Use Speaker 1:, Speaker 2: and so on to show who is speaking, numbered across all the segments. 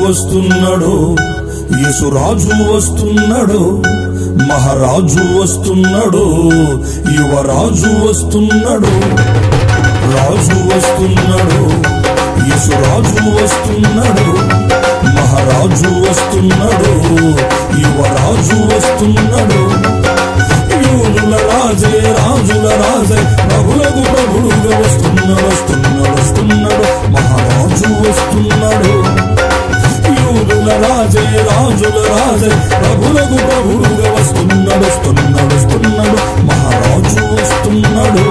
Speaker 1: వస్తున్నాడు యేసురాజు వస్తున్నాడు మహారాజు వస్తున్నాడు యువరాజు వస్తున్నాడు రాజు వస్తున్నాడు యేసురాజు వస్తున్నాడు మహారాజు వస్తున్నాడు యువరాజు వస్తున్నాడు యూదుల రాజే రాజుల రాజే ప్రభులకు ప్రభుడుగా వస్తున్నాడు వస్తున్నాడు వస్తున్నాడు మహారాజు వస్తున్నాడు యూదుల రాజే రాజుల రాజే ప్రభులకు ప్రభుడుగా వస్తున్నాడు వస్తున్నాడు వస్తున్నాడు మహారాజు వస్తున్నాడు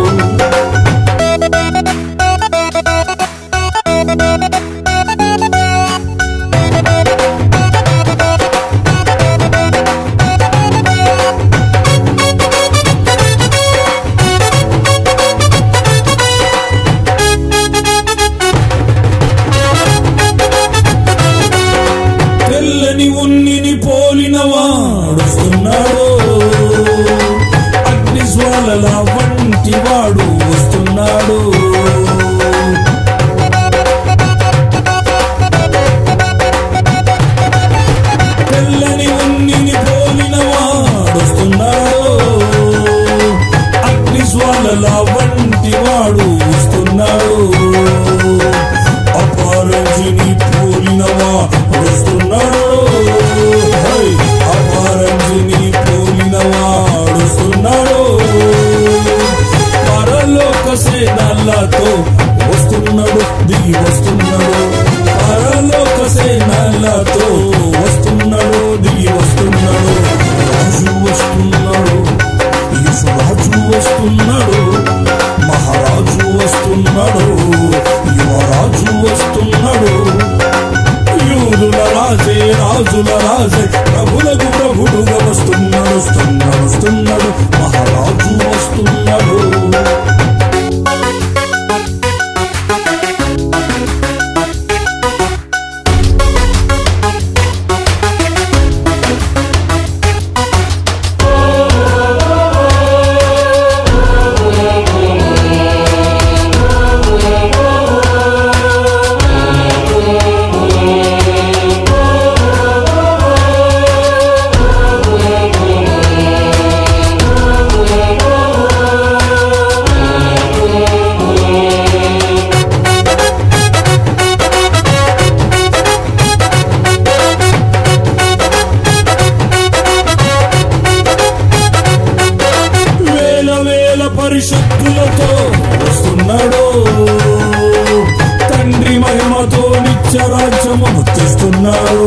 Speaker 1: తెల్లని ఉన్నిని పోలిన వాడొస్తున్నాడు అగ్ని జ్వాలల వంటి వాడు వస్తున్నాడు తెల్లని ఉన్నిని పోలిన వాడొస్తున్నాడు అగ్ని జ్వాలల వంటి వాడు వస్తున్నాడు అపారంజిని పోలినవా వస్తున్నాడు హై, అపారంజిని పోలినవా వస్తున్నాడు పరలోక సేనలతో వస్తున్నాడు దిగి వస్తున్నాడు పరలోక సేనలతో వస్తున్నాడు దిగి వస్తున్నాడు రాజు వస్తున్నాడు యేసురాజు వస్తున్నాడు మహారాజు వస్తున్నాడు యువరాజు వస్తున్నాడు యూదుల రాజే రాజుల రాజే ప్రభులకు ప్రభుడుగా వస్తున్నాడు వస్తున్నాడు వస్తున్నాడు మహారాజు వస్తున్నాడు వేల వేల పరిశుద్ధులతో వస్తున్నాడు తండ్రి మహిమతో నిత్య రాజ్యమును తెస్తున్నాడు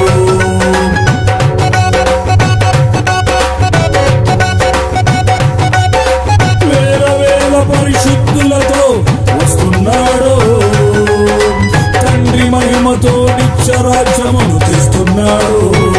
Speaker 1: వేల వేల పరిశుద్ధులతో వస్తున్నాడు తండ్రి మహిమతో నిత్య రాజ్యమును తెస్తున్నాడు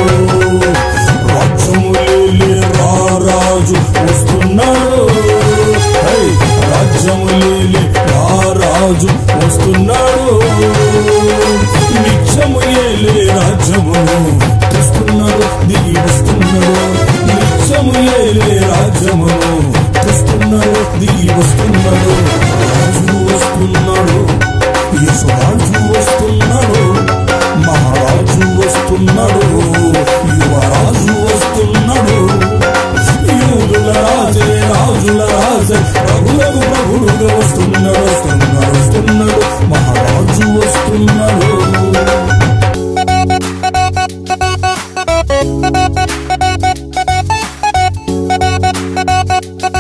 Speaker 1: రాజ్యములేలే రారాజు వస్తున్నాడు హై, రాజ్యములేలే రారాజు వస్తున్నాడు నిత్యము ఏలే రాజ్యమును తెస్తున్నాడు దిగి వస్తున్నాడు నిత్యము ఏలే రాజ్యమును తెస్తున్నాడు దిగి వస్తున్నాడు రాజు వస్తున్నాడు యేసురాజు వస్తున్నాడు మహారాజు వస్తున్నాడు యువరాజు వస్తున్నాడు యూదుల రాజే రాజుల రాజే ప్రభులకు ప్రభుడుగా వస్తున్నాడు వస్తున్నాడు వస్తున్నాడు మహారాజు వస్తున్నాడు
Speaker 2: Thank you.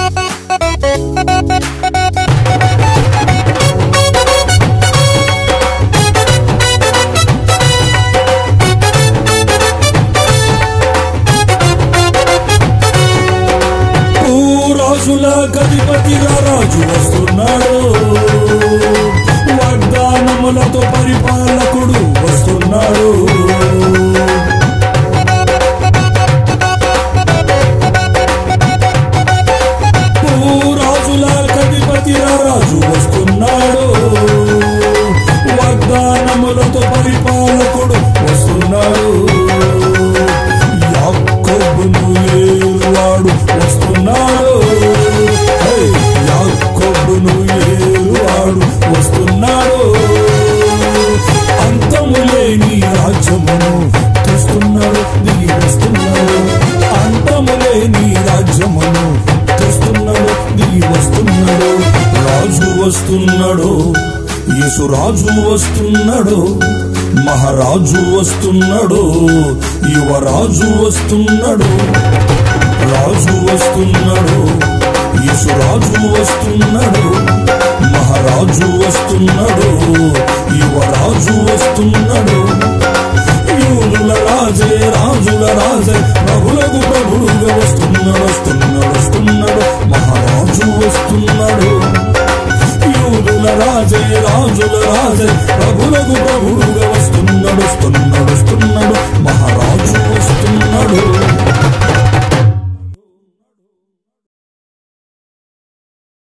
Speaker 1: యేసురాజు వస్తున్నాడు మహారాజు వస్తున్నాడు యువరాజు వస్తున్నాడు రాజు వస్తున్నాడు యేసురాజు వస్తున్నాడు మహారాజు వస్తున్నాడు యువరాజు వస్తున్నాడు